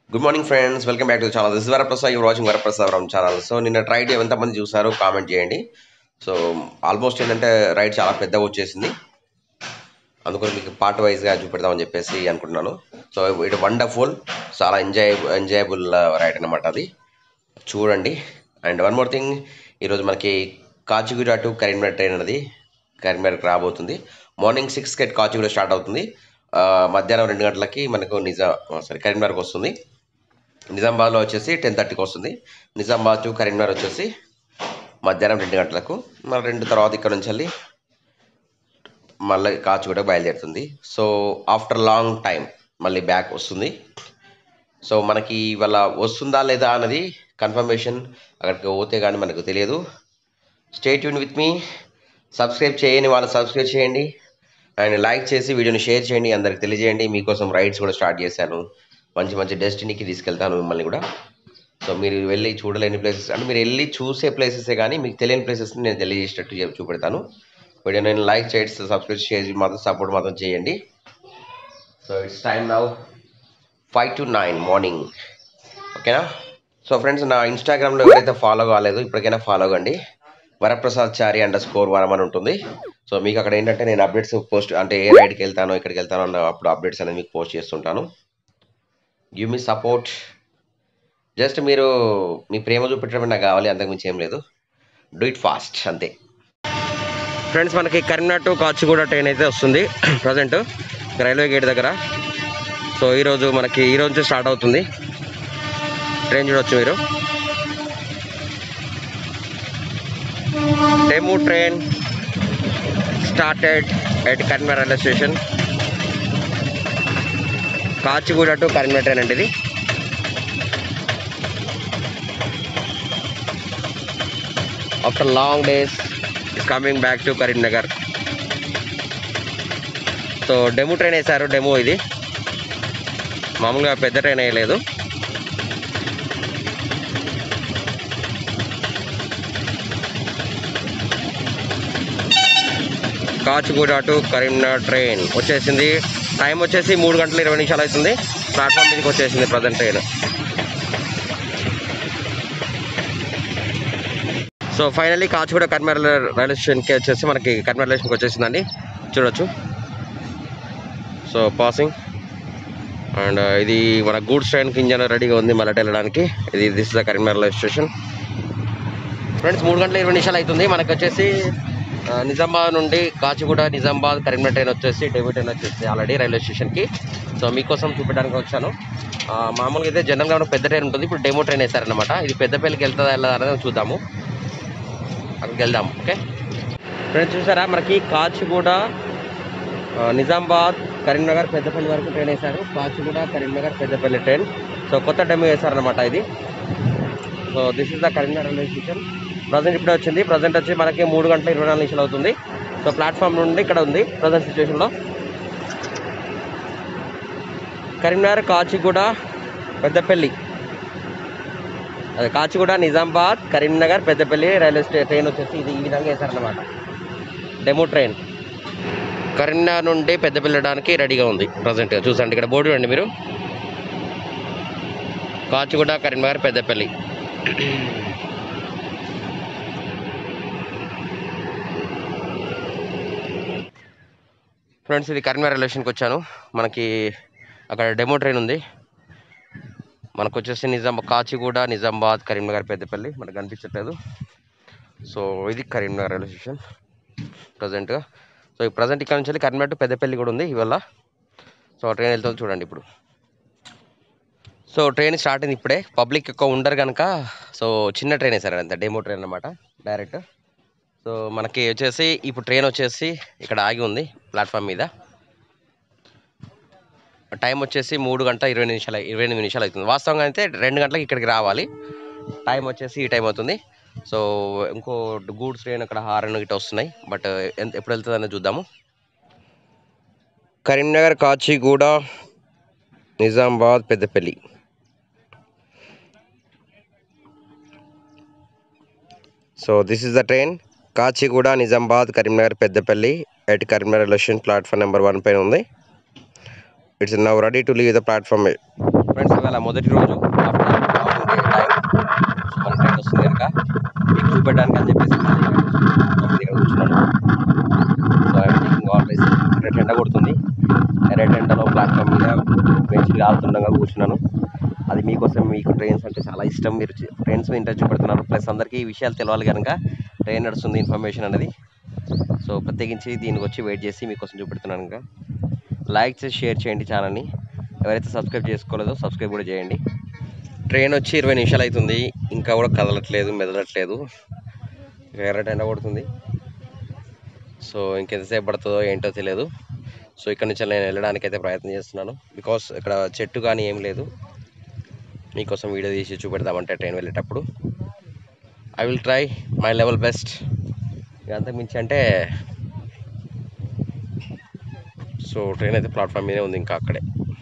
good morning friends welcome back to channel this Varaprasad you're watching Varaprasad channel so నిన్న tried ఎంతమంది చూసారో comment చేయండి so almost ఏంటంటే ride చాలా పెద్దగా వచ్చేసింది అందుకని మీకు పార్ట్ వైజ్గా చూపెడదామని చెప్పేసి అనుకుంటున్నాను సో ఇట్ వండర్ఫుల్ చాలా ఎంజాయ్ ఎంజాయబుల్ రైడ్ అనమాట అది చూడండి అండ్ వన్ మోర్ థింగ్ ఈరోజు మనకి కాచిగూడ టు కరీంనగర్ ట్రైన్ అనేది కరీంనగర్కి రాబోతుంది మార్నింగ్ సిక్స్కి కాచిగూడ స్టార్ట్ అవుతుంది ఆ, మధ్యాహ్నం రెండు గంటలకి మనకు నిజాం సారీ కరీంనగర్కి వస్తుంది నిజామాబాద్లో వచ్చేసి టెన్ థర్టీకి వస్తుంది నిజామాబాద్ టు కరీంనగర్ వచ్చేసి మధ్యాహ్నం రెండు గంటలకు మళ్ళీ రెండు తర్వాత ఇక్కడ నుంచి వెళ్ళి మళ్ళీ కాచిగూడ బయలుదేరుతుంది సో ఆఫ్టర్ లాంగ్ టైం మళ్ళీ బ్యాక్ వస్తుంది సో మనకి ఇవాళ వస్తుందా లేదా అన్నది కన్ఫర్మేషన్ అక్కడికి పోతే కానీ మనకు తెలియదు స్టేట్ యూన్ విత్ మీ సబ్స్క్రైబ్ చేయని వాళ్ళు సబ్స్క్రైబ్ చేయండి అండ్ లైక్ చేసి వీడియోని షేర్ చేయండి అందరికి తెలియజేయండి మీకోసం రైడ్స్ కూడా స్టార్ట్ చేశాను మంచి మంచి డెస్టినీకి తీసుకెళ్తాను మిమ్మల్ని కూడా సో మీరు వెళ్ళి చూడలేని ప్లేసెస్ అంటే మీరు వెళ్ళి చూసే ప్లేసెసే కానీ మీకు తెలియని ప్లేసెస్ని నేను తెలియజేసేటట్టు చెప్- చూపెడతాను వీడియో నేను లైక్ చేయండి సబ్స్క్రైబ్ చేసి మాత్రం సపోర్ట్ మాత్రం చేయండి so it's time now five to nine morning ఓకేనా సో ఫ్రెండ్స్ నా ఇన్స్టాగ్రామ్లో ఎవరైతే ఫాలో కాలేదు ఇప్పటికైనా ఫాలో కండి వరప్రసాద్ చారి అండర్ స్కోర్ వరం అని ఉంటుంది సో మీకు అక్కడ ఏంటంటే నేను అప్డేట్స్ పోస్ట్ అంటే ఏ రైడ్కి వెళ్తానో ఇక్కడికి వెళ్తానో అన్న అప్పుడు అప్డేట్స్ అనేది మీకు పోస్ట్ చేస్తుంటాను గివ్ మీ సపోర్ట్ జస్ట్ మీరు మీ ప్రేమ చూపెట్టడం నాకు కావాలి అంతకుమించి ఏం లేదు డూ ఇట్ ఫాస్ట్ అంతే ఫ్రెండ్స్ మనకి కరీంనగర్ టు కాచిగూడ ట్రైన్ అయితే వస్తుంది ప్రజెంట్ రైల్వే గేట్ దగ్గర సో ఈరోజు మనకి ఈ రోజు నుంచి స్టార్ట్ అవుతుంది ట్రైన్ చూడొచ్చు మీరు demo train started at Karimnagar railway station Kacheguda to Karimnagar train అండి ఇది after long days is coming back to Karimnagar so demo train వేశారు డెమో ఇది మామూలుగా పెద్ద ట్రైన్ వేయలేదు కాచిగూడ టు కరీంనగర్ ట్రైన్ వచ్చేసింది టైం వచ్చేసి మూడు గంటల ఇరవై నిమిషాలు అవుతుంది ప్లాట్ఫామ్ మీదకి వచ్చేసింది present train so finally Kacheguda కర్మర్ రైల్వే స్టేషన్కి వచ్చేసి మనకి కర్మర్ రైల్వే స్టేషన్కి వచ్చేసిందండి చూడొచ్చు సో పాసింగ్ అండ్ ఇది మన గూడ్స్ ట్రైన్కి ఇంజన్ రెడీగా ఉంది మళ్ళీ వెళ్ళడానికి ఇది this the Karimnagar railway station friends మూడు గంటల ఇరవై నిమిషాలు అవుతుంది మనకి వచ్చేసి ఆ, నిజామాబాద్ నుండి కాచిగూడ నిజామాబాద్ కరీంనగర్ ట్రైన్ వచ్చేసి డెబిట్ ట్రైన్ వచ్చేసి ఆల్రెడీ రైల్వే స్టేషన్కి సో మీకోసం చూపించడానికి వచ్చాను ఆ, మామూలుగా అయితే జనరల్గా మనకు పెద్ద ట్రైన్ ఉంటుంది ఇప్పుడు డెమో ట్రైన్ వేశారనమాట ఇది పెద్దపల్లికి వెళ్తుందా వెళ్ళదా అనేది చూద్దాము అక్కడికి వెళ్దాం ఓకే ఫ్రెండ్స్ చూసారా మనకి కాచిగూడ ఆ, నిజామాబాద్ కరీంనగర్ పెద్దపల్లి వరకు ట్రైన్ వేశారు కాచిగూడ కరీంనగర్ పెద్దపల్లి ట్రైన్ సో కొత్త డెమో వేశారనమాట ఇది so this is the Karimnagar railway station present ఇప్పుడే వచ్చింది ప్రజెంట్ వచ్చి మనకి మూడు గంటల ఇరవై నాలుగు నిమిషాలు అవుతుంది సో ప్లాట్ఫామ్ నుండి ఇక్కడ ఉంది ప్రజెంట్ సిచ్యువేషన్లో కరీంనగర్ కాచిగూడ పెద్దపల్లి అదే Kacheguda Nizamabad Karimnagar Peddapalli railway station train వచ్చేసి ఇది ఈ విధంగా వేశారనమాట డెమో ట్రైన్ కరీంనగర్ నుండి పెద్దపల్లి వెళ్ళడానికి రెడీగా ఉంది ప్రజెంట్గా చూసండి ఇక్కడ బోర్డు చూడండి మీరు కాచిగూడ కరీంనగర్ పెద్దపల్లి ఫ్రెండ్స్ ఇది కరీంనగర్ రైల్వే స్టేషన్కి వచ్చాను మనకి అక్కడ డెమో ట్రైన్ ఉంది మనకు వచ్చేసి నిజాం కాచిగూడ నిజామాబాద్ కరీంనగర్ పెద్దపల్లి మనకు కనిపించట్లేదు సో ఇది కరీంనగర్ రైల్వే స్టేషన్ ప్రజెంట్గా సో ఈ ప్రజెంట్ ఇక్కడ నుంచి వెళ్ళి కరీంనగర్ టు పెద్దపల్లి కూడా ఉంది ఇవాళ సో ఆ ట్రైన్ వెళ్తుంది చూడండి ఇప్పుడు సో ట్రైన్ స్టార్ట్ అయింది ఇప్పుడే పబ్లిక్ ఎక్కువ ఉండరు కనుక సో చిన్న ట్రైన్ వేసారు అంత డెమో ట్రైన్ అనమాట డైరెక్ట్ సో మనకి వచ్చేసి ఇప్పుడు ట్రైన్ వచ్చేసి ఇక్కడ ఆగి ఉంది ప్లాట్ఫామ్ మీద టైం వచ్చేసి మూడు గంట ఇరవై నిమిషాలు ఇరవై ఎనిమిది నిమిషాలు అవుతుంది వాస్తవంగా అయితే రెండు గంటలకు ఇక్కడికి రావాలి టైం వచ్చేసి ఈ టైం అవుతుంది సో ఇంకో గూడ్స్ ట్రైన్ అక్కడ హారన్ ఇటు వస్తున్నాయి బట్ ఎంత ఎప్పుడు వెళ్తుంది అనేది చూద్దాము Karimnagar Kacheguda Nizamabad Peddapalli so this is the train Kacheguda Nizamabad Karimnagar Peddapalli at Karimnagar railway station platform number one పైన ఉంది it's now ready to leave the platform friends ఇవాళ మొదటి రోజు after long day time so మన ట్రైన్ వస్తుంది కనుక మీకు చూపెట్టడానికి అని చెప్పేసి మళ్ళీ తొమ్మిది దగ్గర కూర్చున్నాను సో ఐఎమ్ టేకింగ్ ఆల్వేస్ ఎర్రటి ఎండ కొడుతుంది ఎర్రటి ఎండలో ప్లాట్ఫామ్ మీద బెంచ్లు కాలుతుండగా కూర్చున్నాను అది మీకోసం మీకు ట్రైన్స్ అంటే చాలా ఇష్టం మీరు ట్రైన్స్ మీద ఇంట్రెస్ట్ చూపెడుతున్నారు ప్లస్ అందరికీ ఈ విషయాలు తెలవాలి కనుక ట్రైన్ నడుస్తుంది ఇన్ఫర్మేషన్ అనేది సో ప్రత్యేకించి దీనికి వచ్చి వెయిట్ చేసి మీకోసం చూపెడుతున్నాను ఇంకా లైక్ చేసి షేర్ చేయండి ఛానల్ని ఎవరైతే సబ్స్క్రైబ్ చేసుకోలేదో సబ్స్క్రైబ్ కూడా చేయండి ట్రైన్ వచ్చి ఇరవై నిమిషాలు అవుతుంది ఇంకా కూడా కదలట్లేదు మెదలట్లేదు ఇక ఎర్రటి ఎండ కొడుతుంది సో ఇంకెంతసేపు పడుతుందో ఏంటో తెలియదు సో ఇక్కడ నుంచి నేను వెళ్ళడానికి అయితే ప్రయత్నం చేస్తున్నాను బికాస్ ఇక్కడ చెట్టు కానీ ఏం లేదు మీకోసం వీడియో తీసి చూపెడదామంటే ట్రైన్ వెళ్ళేటప్పుడు I will try my level best ఇక అంతకుమించి అంటే సో ట్రైన్ అయితే ప్లాట్ఫామ్ మీదే ఉంది ఇంకా అక్కడే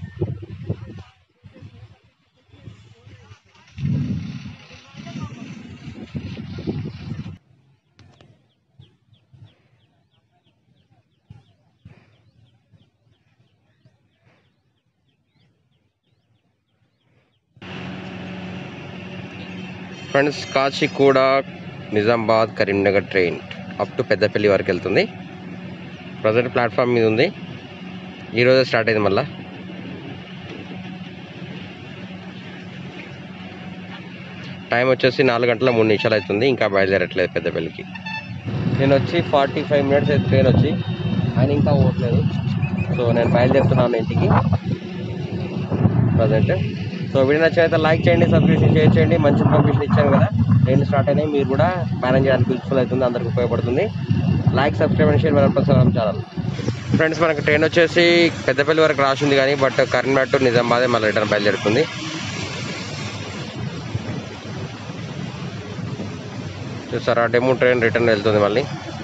friends Kacheguda Nizamabad Karimnagar train up to Peddapalli వరకు వెళ్తుంది ప్రజెంట్ ప్లాట్ఫామ్ మీద ఉంది ఈరోజే స్టార్ట్ అయింది మళ్ళా టైం వచ్చేసి నాలుగు గంటల మూడు నిమిషాలు అవుతుంది ఇంకా బయలుదేరట్లేదు పెద్దపల్లికి నేను వచ్చి ఫార్టీ ఫైవ్ మినిట్స్ అయితే ట్రైన్ వచ్చి ఆయన ఇంకా పోవట్లేదు సో నేను బయలుదేరుతున్నాను ఇంటికి ప్రజెంట్ సో వీడియో నచ్చినైతే లైక్ చేయండి సబ్స్క్రిప్షన్ షేర్ చేయండి మంచి ఇన్ఫర్మేషన్ ఇచ్చాను కదా ట్రైన్ స్టార్ట్ అయినాయి మీరు కూడా మేనేజ్ చేయడానికి యూస్ఫుల్ అవుతుంది అందరికి ఉపయోగపడుతుంది like subscribe and share Varaprasadam channel friends మనకు ట్రైన్ వచ్చేసి పెద్దపల్లి వరకు రాసింది కానీ బట్ కరీంనగర్ టు నిజామాబాద్ మళ్ళీ రిటర్న్ బయలుదేరుతుంది చూసారా డెమో ట్రైన్ రిటర్న్ వెళ్తుంది మళ్ళీ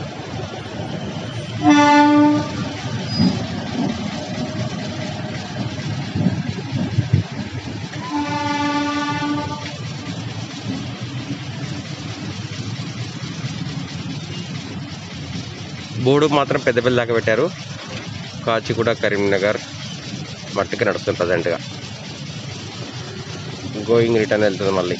బోర్డు మాత్రం పెద్దపల్లి దాకా పెట్టారు కాచిగూడ కరీంనగర్ మట్టికి నడుస్తుంది ప్రజెంట్గా గోయింగ్ రిటర్న్ వెళ్తుంది మళ్ళీ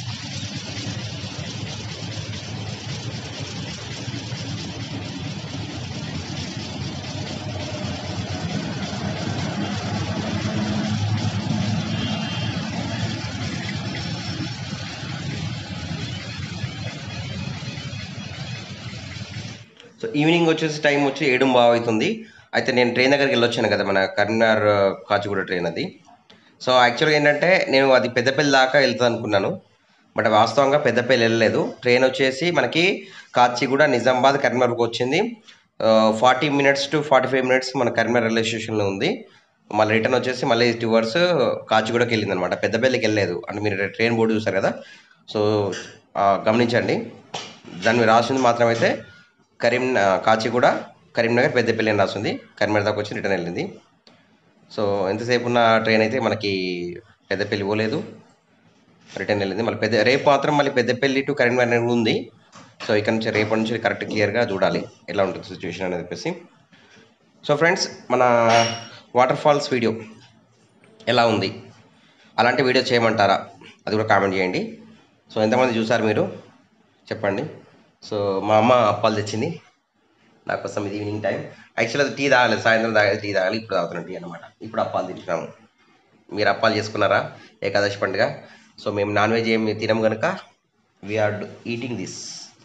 సో ఈవినింగ్ వచ్చేసి టైం వచ్చి ఏడు బాగా అవుతుంది అయితే నేను ట్రైన్ దగ్గరికి వెళ్ళొచ్చాను కదా మన కరీంనగర్ కాచిగూడ ట్రైన్ అది సో యాక్చువల్గా ఏంటంటే నేను అది పెద్దపల్లి దాకా వెళ్తుంది అనుకున్నాను బట్ వాస్తవంగా పెద్దపల్లి వెళ్ళలేదు ట్రైన్ వచ్చేసి మనకి కాచిగూడ నిజామాబాద్ కరీంనగర్కి వచ్చింది forty minutes to forty five minutes మన కరీంనగర్ రైల్వే స్టేషన్లో ఉంది మళ్ళీ రిటర్న్ వచ్చేసి మళ్ళీ టూ అవర్స్ కాచిగూడకి వెళ్ళింది అనమాట పెద్దపల్లికి వెళ్ళలేదు అంటే మీరు ట్రైన్ బోర్డు చూసారు కదా సో ఆ, గమనించండి దాని మీద రాసింది మాత్రం అయితే కరీం కాచిగూడ కరీంనగర్ పెద్దపల్లి అని రాసింది కరీంనగర్ దాకా వచ్చి రిటర్న్ వెళ్ళింది సో ఎంతసేపు ఉన్న ట్రైన్ అయితే మనకి పెద్దపల్లి పోలేదు రిటర్న్ వెళ్ళింది మళ్ళీ పెద్ద రేపు మాత్రం మళ్ళీ పెద్దపల్లి టు కరీంనగర్ ఉంది సో ఇక్కడ నుంచి రేపటి నుంచి కరెక్ట్ క్లియర్గా చూడాలి ఎలా ఉంటుంది సిచ్యువేషన్ అనేది చెప్పేసి సో ఫ్రెండ్స్ మన వాటర్ ఫాల్స్ వీడియో ఎలా ఉంది అలాంటి వీడియో చేయమంటారా అది కూడా కామెంట్ చేయండి సో ఎంతమంది చూసారు మీరు చెప్పండి సో మా అమ్మ అప్పాలు తెచ్చింది నా కోసం ఇది ఈవినింగ్ టైం యాక్చువల్లీ అది టీ తాగాలి సాయంత్రం తాగాలి టీ తాగాలి ఇప్పుడు తాగుతున్నాం టీ అనమాట ఇప్పుడు అప్పాలు తింటున్నాము మీరు అప్పాలు చేసుకున్నారా ఏకాదశి పండుగ సో మేము నాన్ వెజ్ ఏమి తినం కనుక వీఆర్ ఈటింగ్ దిస్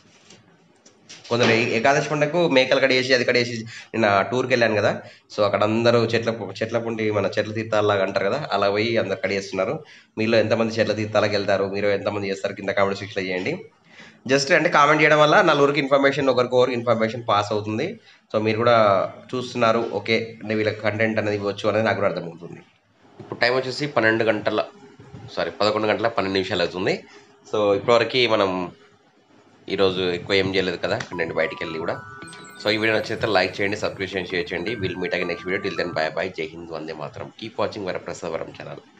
కొందరు ఏ- ఏకాదశి పండుగకు మేకలు కడేసి అది కడేసి నిన్న టూర్కి వెళ్ళాను కదా సో అక్కడ అందరూ చెట్ల చెట్ల పుండి మన చెట్ల తీర్థాలాగా అంటారు కదా అలా పోయి అందరు కడిగేస్తున్నారు మీలో ఎంతమంది చెట్ల తీర్థాలకు వెళ్తారు మీరు ఎంతమంది చేస్తారు కింద కామెంట్ సెక్షన్లో చేయండి జస్ట్ అంటే కామెంట్ చేయడం వల్ల నలుగురికి ఇన్ఫర్మేషన్ ఒకరికొకరికి ఇన్ఫర్మేషన్ పాస్ అవుతుంది సో మీరు కూడా చూస్తున్నారు ఓకే అంటే వీళ్ళకి కంటెంట్ అనేది ఇవ్వచ్చు అనేది నాకు కూడా అర్థమవుతుంది ఇప్పుడు టైం వచ్చేసి పన్నెండు గంటల సారీ పదకొండు గంటల పన్నెండు నిమిషాలు అవుతుంది సో ఇప్పటివరకు మనం ఈరోజు ఎక్కువ ఏం చేయలేదు కదా కంటెంట్ బయటికి వెళ్ళి కూడా సో ఈ వీడియో నచ్చితే లైక్ చేయండి సబ్స్క్రిప్షన్ షేర్ చేయండి will meet again next video till then bye bye జై హింద్ వందే మాత్రం కీప్ వాచింగ్ వరప్రసాద్ వరం ఛానల్